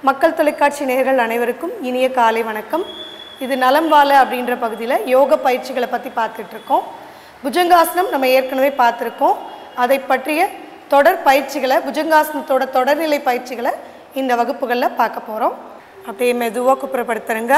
மக்கள் தொலைக்காட்சி நேயர்கள் அனைவருக்கும் இனிய காலை வணக்கம் இது நலம் வாழ அப்படின்ற பகுதியில் யோக பயிற்சிகளை பற்றி பார்த்துட்டு இருக்கோம் புஜங்காசனம் நம்ம ஏற்கனவே பார்த்துருக்கோம் அதை பற்றிய தொடர் பயிற்சிகளை புஜங்காசனத்தோட தொடர்நிலை பயிற்சிகளை இந்த வகுப்புகளில் பார்க்க போகிறோம் அப்படியே மெதுவாக குப்புறப்படுத்துறங்க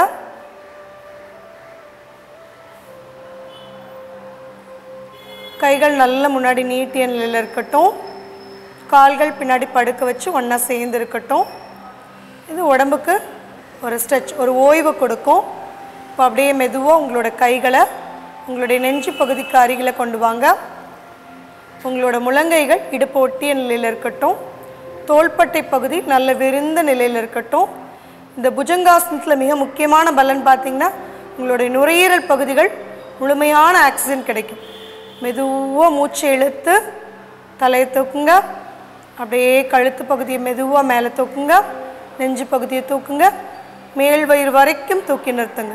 கைகள் நல்ல முன்னாடி நீட்டிய நிலையில் இருக்கட்டும் கால்கள் பின்னாடி படுக்க வச்சு ஒன்றா சேர்ந்து இருக்கட்டும் இது உடம்புக்கு ஒரு ஸ்ட்ரெச் ஒரு ஓய்வு கொடுக்கும் இப்போ அப்படியே மெதுவாக உங்களோட கைகளை உங்களுடைய நெஞ்சு பகுதிக்கு அருகில் கொண்டு வாங்க உங்களோட முழங்கைகள் இடுப்பு ஒட்டிய நிலையில் இருக்கட்டும் தோள்பட்டை பகுதி நல்ல விரிந்த நிலையில் இருக்கட்டும் இந்த புஜங்காசனத்தில் மிக முக்கியமான பலன் பார்த்தீங்கன்னா உங்களுடைய நுரையீரல் பகுதிகள் முழுமையான ஆக்சிஜன் கிடைக்கும் மெதுவாக மூச்சை இழுத்து தலையை தூக்குங்க அப்படியே கழுத்து பகுதியை மெதுவாக மேலே தூக்குங்க நெஞ்சு பகுதியை தூக்குங்க மேல் வயிறு வரைக்கும் தூக்கி நிறுத்துங்க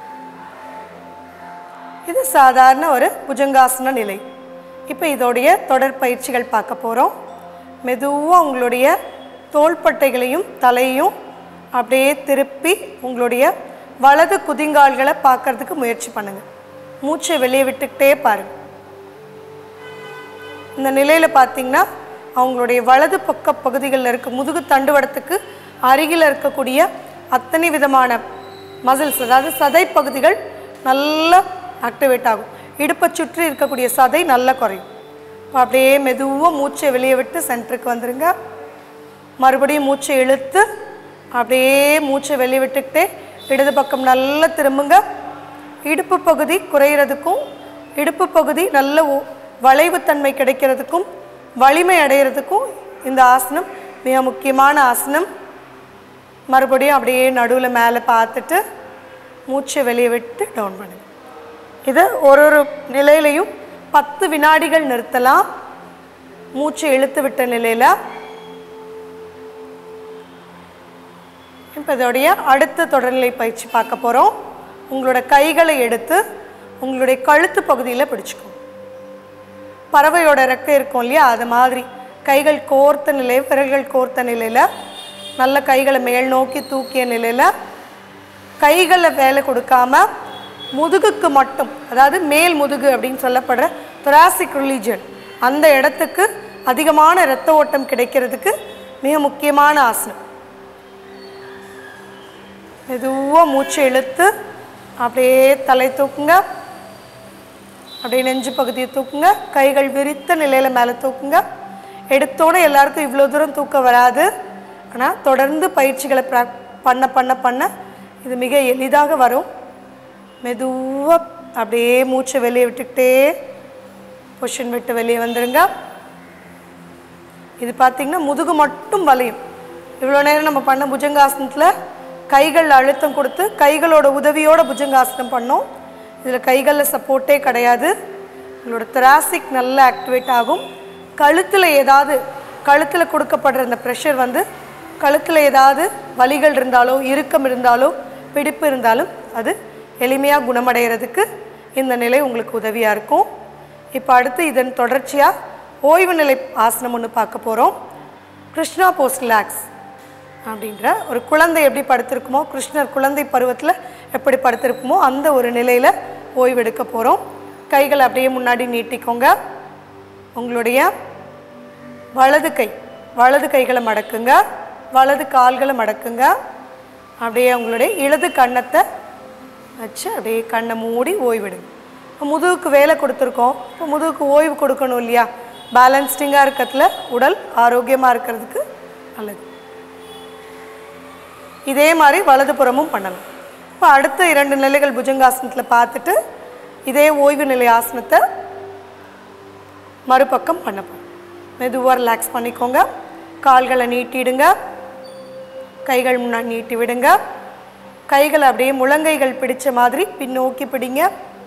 இது சாதாரண ஒரு புஜங்காசன நிலை இப்போ இதோடைய தொடர் பயிற்சிகள் பார்க்க போகிறோம் மெதுவாக உங்களுடைய தோள்பட்டைகளையும் தலையையும் அப்படியே திருப்பி உங்களுடைய வலது குதிங்கால்களை பார்க்கறதுக்கு முயற்சி பண்ணுங்கள் மூச்சை வெளியே விட்டுக்கிட்டே பாருங்கள் இந்த நிலையில் பார்த்தீங்கன்னா அவங்களுடைய வலது பக்க பகுதிகளில் இருக்க முதுகு தண்டுவடத்துக்கு அருகில் இருக்கக்கூடிய அத்தனை விதமான மசில்ஸ் அதாவது சதை பகுதிகள் நல்லா ஆக்டிவேட் ஆகும் இடுப்பை சுற்றி இருக்கக்கூடிய சதை நல்லா குறையும் இப்போ அப்படியே மெதுவாக மூச்சை வெளியே விட்டு சென்டருக்கு வந்துருங்க மறுபடியும் மூச்சை இழுத்து அப்படியே மூச்சை வெளியே விட்டுக்கிட்டே இடது பக்கம் நல்லா திரும்புங்க இடுப்பு பகுதி குறையிறதுக்கும் இடுப்பு பகுதி நல்ல ஒ- வளைவுத்தன்மை கிடைக்கிறதுக்கும் வலிமை அடையிறதுக்கும் இந்த ஆசனம் மிக முக்கியமான ஆசனம் மறுபடியும் அப்படியே நடுவில் மேலே பார்த்துட்டு மூச்சை வெளியே விட்டு டவுன் பண்ணுங்க இதை ஒரு ஒரு நிலையிலையும் பத்து வினாடிகள் நிறுத்தலாம் மூச்சை இழுத்து விட்ட நிலையில் இப்போ இதோடைய அடுத்த தொடர்நிலை பயிற்சி பார்க்க போகிறோம் உங்களோட கைகளை எடுத்து உங்களுடைய கழுத்து பகுதியில் பிடிச்சுக்கோங்க பறவையோட ரெக்கை இருக்கும் இல்லையா அது மாதிரி கைகள் கோர்த்த நிலை விரல்கள் கோர்த்த நிலையில் நல்ல கைகளை மேல் நோக்கி தூக்கிய நிலையில் கைகளை வேலை கொடுக்காம முதுகுக்கு மட்டும் அதாவது மேல் முதுகு அப்படின்னு சொல்லப்படுற தொராசிக் ரிலீஜன் அந்த இடத்துக்கு அதிகமான இரத்த ஓட்டம் கிடைக்கிறதுக்கு மிக முக்கியமான ஆசனம் மெதுவாக மூச்சு இழுத்து அப்படியே தலை தூக்குங்க அப்படியே நெஞ்சு பகுதியை தூக்குங்க கைகள் விரித்த நிலையில் மேலே தூக்குங்க எடுத்தோன்னே எல்லாருக்கும் இவ்வளோ தூரம் தூக்கம் வராது ஆனால் தொடர்ந்து பயிற்சிகளை ப்ராக் பண்ண பண்ண பண்ண இது மிக எளிதாக வரும் மெதுவாக அப்படியே மூச்சை வெளியே விட்டுக்கிட்டே பொஷன் விட்டு வெளியே வந்துருங்க இது பார்த்தீங்கன்னா முதுகு மட்டும் வலியும் இவ்வளோ நேரம் நம்ம பண்ண புஜங்காசனத்தில் கைகள் அழுத்தம் கொடுத்து கைகளோட உதவியோட புஜங்காசனம் பண்ணோம் இதில் கைகளில் சப்போர்ட்டே கிடையாது உங்களோட திராசிக் நல்லா ஆக்டிவேட் ஆகும் கழுத்தில் ஏதாவது கழுத்தில் கொடுக்கப்படுற இந்த ப்ரெஷர் வந்து கழுத்தில் ஏதாவது வலிகள் இருந்தாலோ இறுக்கம் இருந்தாலோ பிடிப்பு இருந்தாலும் அது எளிமையாக குணமடைகிறதுக்கு இந்த நிலை உங்களுக்கு உதவியாக இருக்கும் இப்போ அடுத்து இதன் தொடர்ச்சியாக ஓய்வு நிலை ஆசனம் ஒன்று பார்க்க போகிறோம் கிருஷ்ணா போஸ்ட் ரிலாக்ஸ் அப்படின்ற ஒரு குழந்தை எப்படி படுத்திருக்குமோ கிருஷ்ணர் குழந்தை பருவத்தில் எப்படி படுத்திருக்குமோ அந்த ஒரு நிலையில் ஓய்வெடுக்க போகிறோம் கைகளை அப்படியே முன்னாடி நீட்டிக்கோங்க உங்களுடைய வலது கை வலது கைகளை மடக்குங்க வலது கால்களை மடக்குங்க அப்படியே உங்களுடைய இடது கன்னத்தை வச்சு அப்படியே கண்ணை மூடி ஓய்வெடுங்க இப்போ முதுகுக்கு வேலை கொடுத்துருக்கோம் இப்போ முதுகுக்கு ஓய்வு கொடுக்கணும் இல்லையா பேலன்ஸ்டிங்காக இருக்கிறதுல உடல் ஆரோக்கியமாக இருக்கிறதுக்கு நல்லது இதே மாதிரி வலதுபுறமும் பண்ணலாம் இப்போ அடுத்த இரண்டு நிலைகள் புஜங்காசனத்தில் பார்த்துட்டு இதே ஓய்வு நிலை ஆசனத்தை மறுபக்கம் பண்ண போகிறோம் மெதுவாக ரிலாக்ஸ் பண்ணிக்கோங்க கால்களை நீட்டிடுங்க கைகள் முன்னாடி நீட்டி விடுங்க கைகளை அப்படியே முழங்கைகள் பிடிச்ச மாதிரி பின்னோக்கி பிடிங்க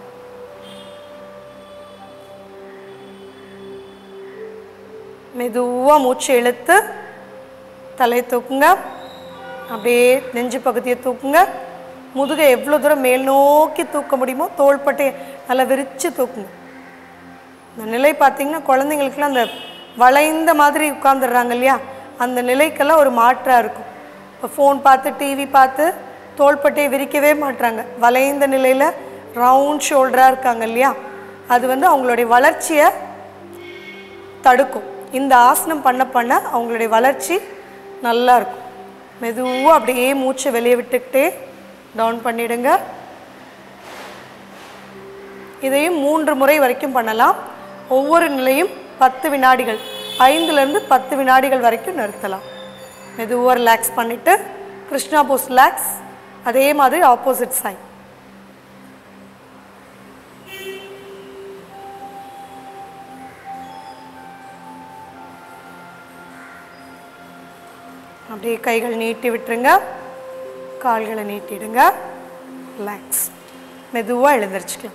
மெதுவாக மூச்சு இழுத்து தலை தூக்குங்க அப்படியே நெஞ்சு பகுதியை தூக்குங்க முதுகை எவ்வளோ தூரம் மேல் நோக்கி தூக்க முடியுமோ தோள்பட்டையை நல்லா விரித்து தூக்குங்க இந்த நிலை பார்த்தீங்கன்னா குழந்தைங்களுக்குலாம் அந்த வளைந்த மாதிரி உட்காந்துடுறாங்க இல்லையா அந்த நிலைக்கெல்லாம் ஒரு மாற்றாக இருக்கும் இப்போ ஃபோன் பார்த்து டிவி பார்த்து தோள்பட்டையை விரிக்கவே மாட்றாங்க வளைந்த நிலையில் ரவுண்ட் ஷோல்டராக இருக்காங்க இல்லையா அது வந்து அவங்களுடைய வளர்ச்சியை தடுக்கும் இந்த ஆசனம் பண்ண பண்ண அவங்களுடைய வளர்ச்சி நல்லா இருக்கும் மெதுவாக அப்படியே மூச்சை வெளியே விட்டுக்கிட்டே டவுன் பண்ணிடுங்க இதையும் மூன்று முறை வரைக்கும் பண்ணலாம் ஒவ்வொரு நிலையும் பத்து வினாடிகள் ஐந்துலேருந்து பத்து வினாடிகள் வரைக்கும் நிறுத்தலாம் மெதுவாக ரிலாக்ஸ் பண்ணிவிட்டு கிருஷ்ணா போஸ் ரிலாக்ஸ் அதே மாதிரி ஆப்போசிட் சைட் அப்படியே கைகள் நீட்டி விட்டுருங்க கால்களை நீட்டிடுங்க ரிலாக்ஸ் மெதுவாக எழுந்திரிச்சுக்கலாம்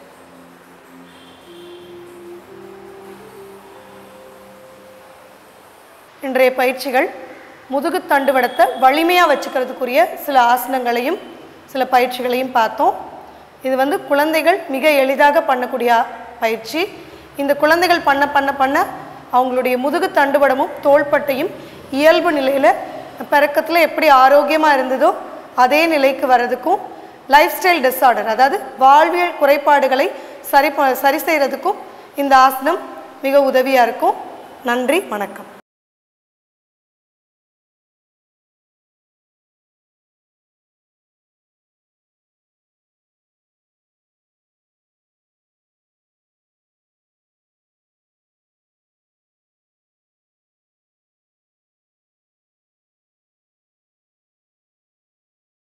இன்றைய பயிற்சிகள் முதுகு தண்டுவடத்தை வலிமையாக வச்சுக்கிறதுக்குரிய சில ஆசனங்களையும் சில பயிற்சிகளையும் பார்த்தோம் இது வந்து குழந்தைகள் மிக எளிதாக பண்ணக்கூடிய பயிற்சி இந்த குழந்தைகள் பண்ண பண்ண பண்ண அவங்களுடைய முதுகு தண்டுவடமும் தோள்பட்டையும் இயல்பு நிலையில் பிறக்கத்தில் எப்படி ஆரோக்கியமாக இருந்ததோ அதே நிலைக்கு வர்றதுக்கும் லைஃப் ஸ்டைல் டிஸார்டர் அதாவது வாழ்வியல் குறைபாடுகளை சரி ப- சரி செய்கிறதுக்கும் இந்த ஆசனம் மிக உதவியாக இருக்கும் நன்றி வணக்கம்